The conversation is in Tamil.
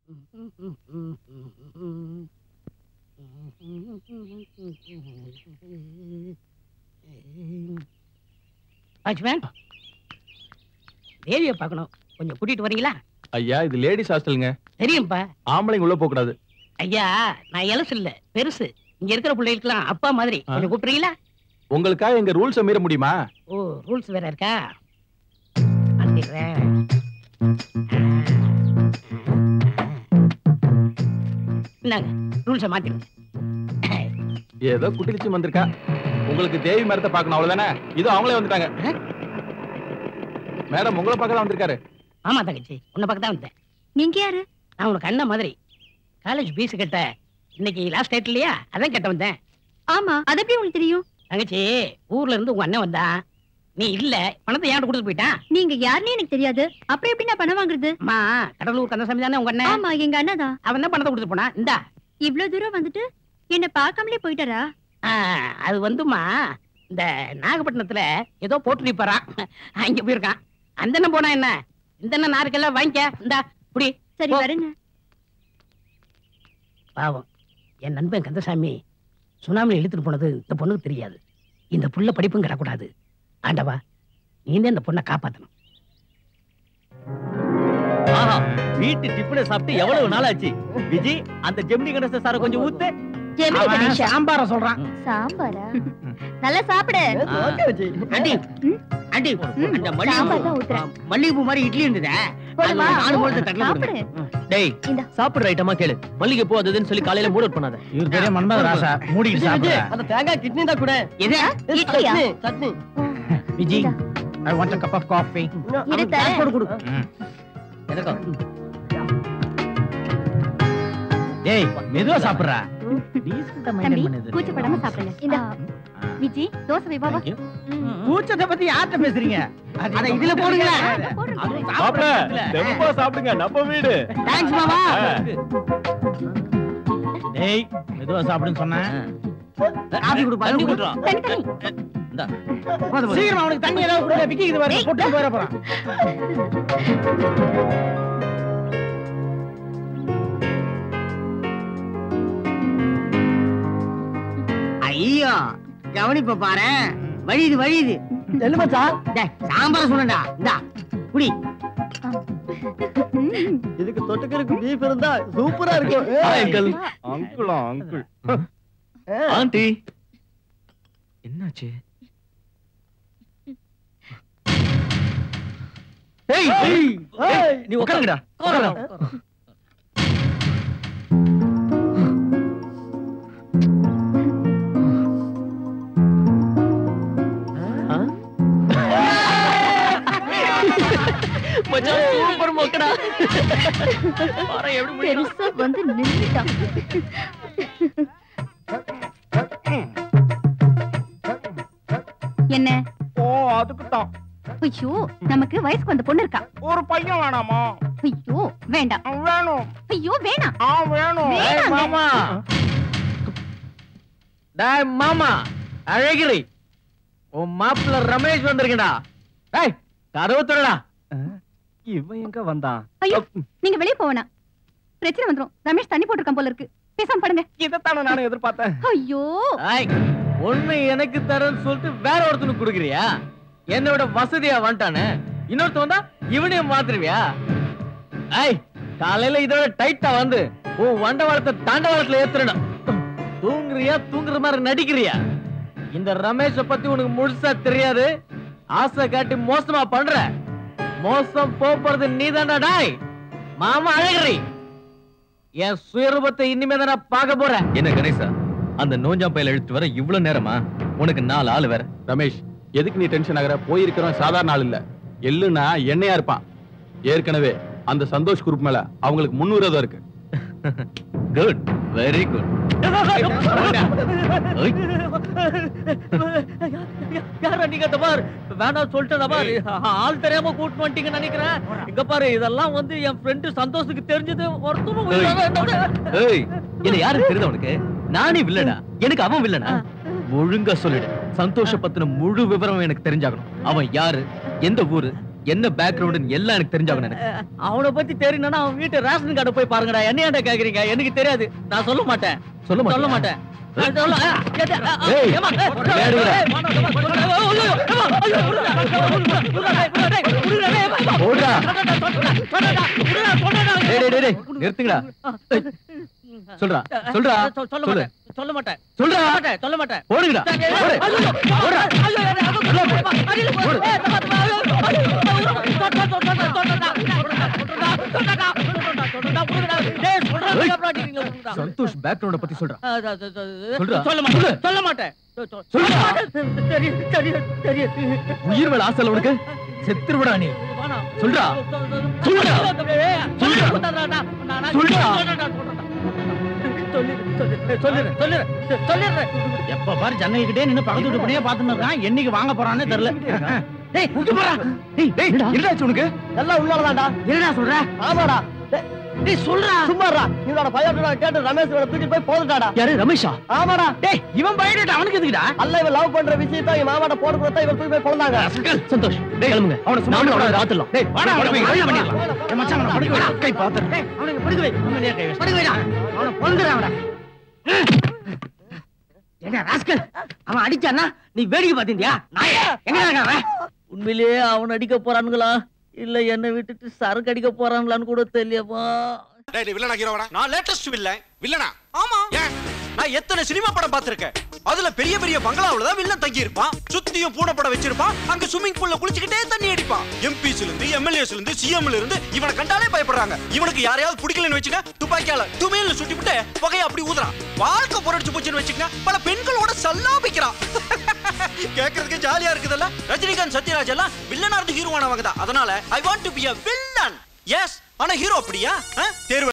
வாட்ச்மேன் தேவியை பார்க்கணும் கொஞ்சம் கூட்டிட்டு வரீங்களா ஐயா இது லேடிஸ் ஹாஸ்டலுங்க தெரியும்பா ஆம்பளைங்க உள்ள போக கூடாது ஐயா நான் எலசு இல்ல பெருசு இங்க இருக்கிற பிள்ளைகளுக்குலாம் அப்பா மாதிரி ஆ. கொஞ்சம் கூப்பிடுறீங்களா உங்களுக்காக எங்க ரூல்ஸ மீற முடியுமா ஓ ரூல்ஸ் வேற இருக்கா மாத்திடுறேன் இந்தாங்க ரூல்ஸை மாத்திடுங்க ஏதோ குட்டிலிச்சு வந்திருக்கா உங்களுக்கு தேவி மரத்தை பார்க்கணும் அவ்வளவுதானே இதோ அவங்களே வந்துட்டாங்க மேடம் உங்களை பார்க்க தான் வந்திருக்காரு ஆமா தங்கச்சி உன்னை பக்கம் தான் வந்தேன் நீங்க யாரு நான் உனக்கு அண்ணன் மாதிரி காலேஜ் பீஸ் கட்ட இன்னைக்கு லாஸ்ட் டேட் இல்லையா அதான் கட்ட வந்தேன் ஆமா அது எப்படி உங்களுக்கு தெரியும் தங்கச்சி ஊர்ல இருந்து உங்க அண்ணன் வந்தான் நீ இல்ல பணத்தை ஏன்ட்டு கொடுத்து போயிட்டான் நீங்க யாருன்னு எனக்கு தெரியாது அப்புறம் எப்படி நான் பணம் வாங்குறது அம்மா கடலூர் கந்தசாமி தானே உங்க அண்ணன் ஆமா எங்க அண்ணா தான் அவன் தான் பணத்தை கொடுத்து போனான் இந்தா இவ்ளோ தூரம் வந்துட்டு என்ன பார்க்காமலே போயிட்டாரா ஆ, அது வந்துமா இந்த நாகப்பட்டினத்துல ஏதோ போட்டு நிப்பாரான் அங்க போயிருக்கான் அந்த அண்ணன் போனா என்ன இந்த அண்ணன் நாருக்கெல்லாம் வாங்கிக்க இந்தா புடி சரி போ. வரேங்க பாவம் என் நண்பன் கந்தசாமி சுனாமில இழுத்துட்டு போனது இந்த பொண்ணுக்கு தெரியாது இந்த புள்ள படிப்பும் கிடக்கூடாது ஆண்டவா நீ இந்த பொண்ணை காப்பாத்தணும் ஆஹா வீட்டு டிஃபனை சாப்பிட்டு எவ்வளவு நாள் ஆச்சு விஜி அந்த ஜெமினி கணேச சார கொஞ்சம் ஊத்து ஜெமினி கணேஷா சாம்பார சொல்றான் சாம்பாரா நல்லா சாப்பிடு ஆண்டி ஆண்டி அந்த மல்லிகைப்பூ சாம்பார் தான் ஊத்துறேன் மல்லிகைப்பூ மாதிரி இட்லி இருந்ததே போதுமா? நாலு மூணு தட்டில் சாப்பிடு டேய் இந்தா. சாப்பிடுற ஐட்டமா கேளு மல்லிகை பூ அது இதுன்னு சொல்லி காலையில மூட் அவுட் பண்ணாத இவர் பெரிய மன்மத ராசா மூடிட்டு சாப்பிடுற அந்த தேங்காய் கிட்னி தான் கூட எது இட்லியா chutney Viji I want a cup of coffee இரு தரேன். கொடு கொடு எனக்கும் ஏய் மெதுவா சாப்பிடுறா தம்பி கூச்சப்படாம சாப்பிடுங்க இந்த விஜி தோசை வை பாபா கூச்சத்தை பத்தி யார்கிட்ட பேசுறீங்க அட இதுல போடுங்களேன் மாப்பிள தெம்பா சாப்பிடுங்க நம்ம வீடு தேங்க்ஸ் மாமா டேய் மெதுவா சாப்பிடுன்னு சொன்னேன் காபி கொடு தண்ணி பாரு குடுறா தண்ணி தண்ணி சீக்கிரம் அவனுக்கு தண்ணி ஏதாவது கொடுங்க விக்கி இது வரை போட்டு போயிட போறான் ஐயோ கவனிப்ப பாரு வழியுது வழியுது சொல்லு மச்சான் சாம்பார் சொல்லண்டா இந்தா குடி இதுக்கு தொட்டுக்கிறதுக்கு பீஃப் இருந்தா சூப்பரா இருக்கும் அங்கிள் அங்கிளா அங்கிள் ஆண்டி என்னாச்சு ஏய் ஏய், நீ உட்காருங்கடா உட்காருடா மச்சான் சூப்பர் மொக்கடா பாரு எப்படி முடியும் பெருசா வந்து நின்னுட்டான் என்ன ஓ அதுக்கு தான் ஐயோ நமக்கு வயசுக்கு வந்த பொண்ணு இருக்கா ஒரு பையன் வேணாமா ஐயோ வேண்டாம் வேணும் ஐயோ வேணாம் ஆ வேணும் வேணாங்க. டேய் மாமா டேய் மாமா அழகிரி உன் மாப்பிள்ள ரமேஷ் வந்திருக்கடா டேய் கதவு திறடா இவன் எங்க வந்தான் ஐயோ நீங்க வெளிய போவனா பிரச்சனை வந்துரும் ரமேஷ் தண்ணி போட்டிருக்கான் போல இருக்கு பேசாம படுங்க இதைத்தானே நானும் எதிர்பார்த்தேன் ஐயோ ஏய் ஒண்ணு எனக்கு தரேன்னு சொல்லிட்டு வேற ஒருத்தனுக்கு கொடுக்குறியா என்னோட வசதியா வந்துட்டானே இன்னொருத்த வந்தா இவனையும் மாத்துருவியா ஏய் காலையில இதோட டைட்டா வந்து உன் வண்டவாளத்தை தாண்டவாளத்துல ஏத்துறணும் தூங்குறியா தூங்குற மாதிரி நடிக்கிறியா இந்த ரமேஷ பத்தி உனக்கு முழுசா தெரியாது ஆசை காட்டி மோசமா பண்ற மோசம் போறது நீதான்டா டாய் மாமா அழகிறி என் சுயரூபத்தை இனிமே தான் நான் பார்க்க போறேன் என்ன கணேசா அந்த நோஞ்சா பையில இழுத்து வர இவ்வளவு நேரமா உனக்கு நாலு ஆளு வேற ரமேஷ் எதுக்கு நீ டென்ஷன் ஆகுற போயிருக்கிறவன் சாதாரண ஆள் இல்ல எள்ளுனா எண்ணெயா இருப்பான் ஏற்கனவே அந்த சந்தோஷ் குரூப் மேல அவங்களுக்கு முன்னுரிதம் இருக்கு குட் வெரி குட் யாரா நீங்க இந்த பார் வேணாம் சொல்லிட்டேன் பார் ஆள் தெரியாம கூட்டு வந்துட்டீங்கன்னு நினைக்கிறேன் இங்க பாரு இதெல்லாம் வந்து என் ஃப்ரெண்டு சந்தோஷுக்கு தெரிஞ்சது ஒருத்தரும் ஏய். உயிரோட இருந்தா- ஏய் என்ன யாரு தெரியுதா உனக்கு நானே வில்லனா எனக்கு அவன் வில்லனா ஒழுங்கா சொல்லிடு சந்தோஷ பத்தின முழு விவரம் எனக்கு தெரிஞ்சாகணும் அவன் யாரு எந்த ஊரு என்ன பேக்ரவுண்ட் எல்லாம் எனக்கு தெரிஞ்சாகணும் எனக்கு அவனை பத்தி தெரியணும்னா அவன் வீட்டு ரேஷன் கார்டு போய் பாருங்கடா என்ன ஏன்டா கேக்குறீங்க எனக்கு தெரியாது நான் சொல்ல மாட்டேன் சொல்ல மாட்டியா? சொல்ல மாட்டேன் நான் சொல்ல- ஆ, எது- ஆ, ஆ, ஏய், ஏம்மா, ஏய், விளையாடுங்கடா. ஏய், வேணாம், வேணாம், வேணாம், ஐயோ, ஐயோ, ஏம்மா, ஐயோ, விடுடா, விடுடா, விடுடா, விடுடா, டேய், விடுடா, டேய், விடுடா, டேய், ஏம்மா, போடுடா. தொடடா, தொடடா, தொடடா, விடுடா, தொடடா. டேய், டேய், டேய், டேய், நிறுத்துங்கடா சொல்றா சொல்றா சொ- சொல்ல சொல்லு. மாட்டேன் சொல்ல மாட்டேன் சொல்றா சொல்ல மாட்டேன் சொல்ல மாட்டேன் போடுங்கடா போடு. சந்தோஷ் பேக்ரவுண்ட பத்தி சொல்றா சொல்றா. சொல்ல மாட்டேன் சொல்ல மாட்டேன் சொல்றா. தெரியும் தெரியும் தெரியும் உயிர் மேல ஆசை இல்ல உனக்கு செத்துருவடா நீ சொல்றா. சொல்றா. சொல்றா. சொல்றா. எப்ப பாரு ஜன்னல் கிட்டே நின்னு பக்கத்து வீட்டு பணியே பாத்துன்னு இருக்கான் என்னைக்கு வாங்க போறான்னு தெரியல டேய் இங்க போறா டேய் டேய் என்னடாச்சு உனக்கு எல்லாம் உண்மைதான்டா என்னடா சொல்ற ஆமாடா டேய் சொல்றா சும்மாடா இவனோட பையன் கேட்டு ரமேஷ் இவனை தூக்கிட்டு போய் போதுட்டாடா யாரு ரமேஷா ஆமாடா டேய் இவன் பையன் அவனுக்கு எதுக்குடா அல்ல இவன் லவ் பண்ற விஷயத்த இவன் மாமாட்ட போட கொடுத்தா இவன் தூக்கி போய் பிறந்தாங்க சந்தோஷ் டேய் கிளம்புங்க அவன சும்மா அவன ராத்தலாம் டேய் வாடா அவனை போய் கைது பண்ணிடலாம் பண்ணிடலாம். என் மச்சான் அவனை படுக்க வை கை பாத்து டேய் அவனுக்கு படுக்க வை உண்மையிலேயே கை வை படுக்க வைடா அவனை பொந்துடா அவனை என்ன ராஸ்கல் அவன் அடிச்சானா நீ வேடிக்கை பாத்தீங்களா நாய எங்க இருக்கான் அவன் உண்மையிலேயே அவன் அடிக்க போறானுங்களா இல்ல என்ன விட்டுட்டு சரக்கு அடிக்க போறாங்களான்னு கூட தெரியப்பா டேய் டேய், வில்லனா ஹீரோவாடா நான் லேட்டஸ்ட் வில்லன் வில்லனா ஆமா ஏன் நான் எத்தனை சினிமா படம் பார்த்திருக்கேன் அதுல பெரிய பெரிய பங்களாவுல தான் வில்லன் தங்கி இருப்பான் சுத்தியும் பூனை படம் வச்சிருப்பான் அங்க ஸ்விம்மிங் பூல்ல குளிச்சுக்கிட்டே தண்ணி அடிப்பான் எம்பிஸ்ல இருந்து எம்எல்ஏஸ்ல இருந்து சிஎம்ல இருந்து இவனை கண்டாலே பயப்படுறாங்க இவனுக்கு யாரையாவது பிடிக்கலன்னு வச்சுக்க துப்பாக்கியால துமையில சுட்டி விட்டு புகைய அப்படி ஊதுறான் வாழ்க்கை பொறடிச்சு போச்சுன்னு வச்சுக்க பல பெண்களோட சல்லாபிக்கிறான் கேக்குறதுக்கு ஜாலியா இருக்குதுல்ல ரஜினிகாந்த் சத்யராஜ் எல்லாம் வில்லனா இருந்து ஹீரோவானவங்க தான் அதனால I want to be a villain yes ஆனா ஹீரோ அப்படியா ஆ? தேர்வு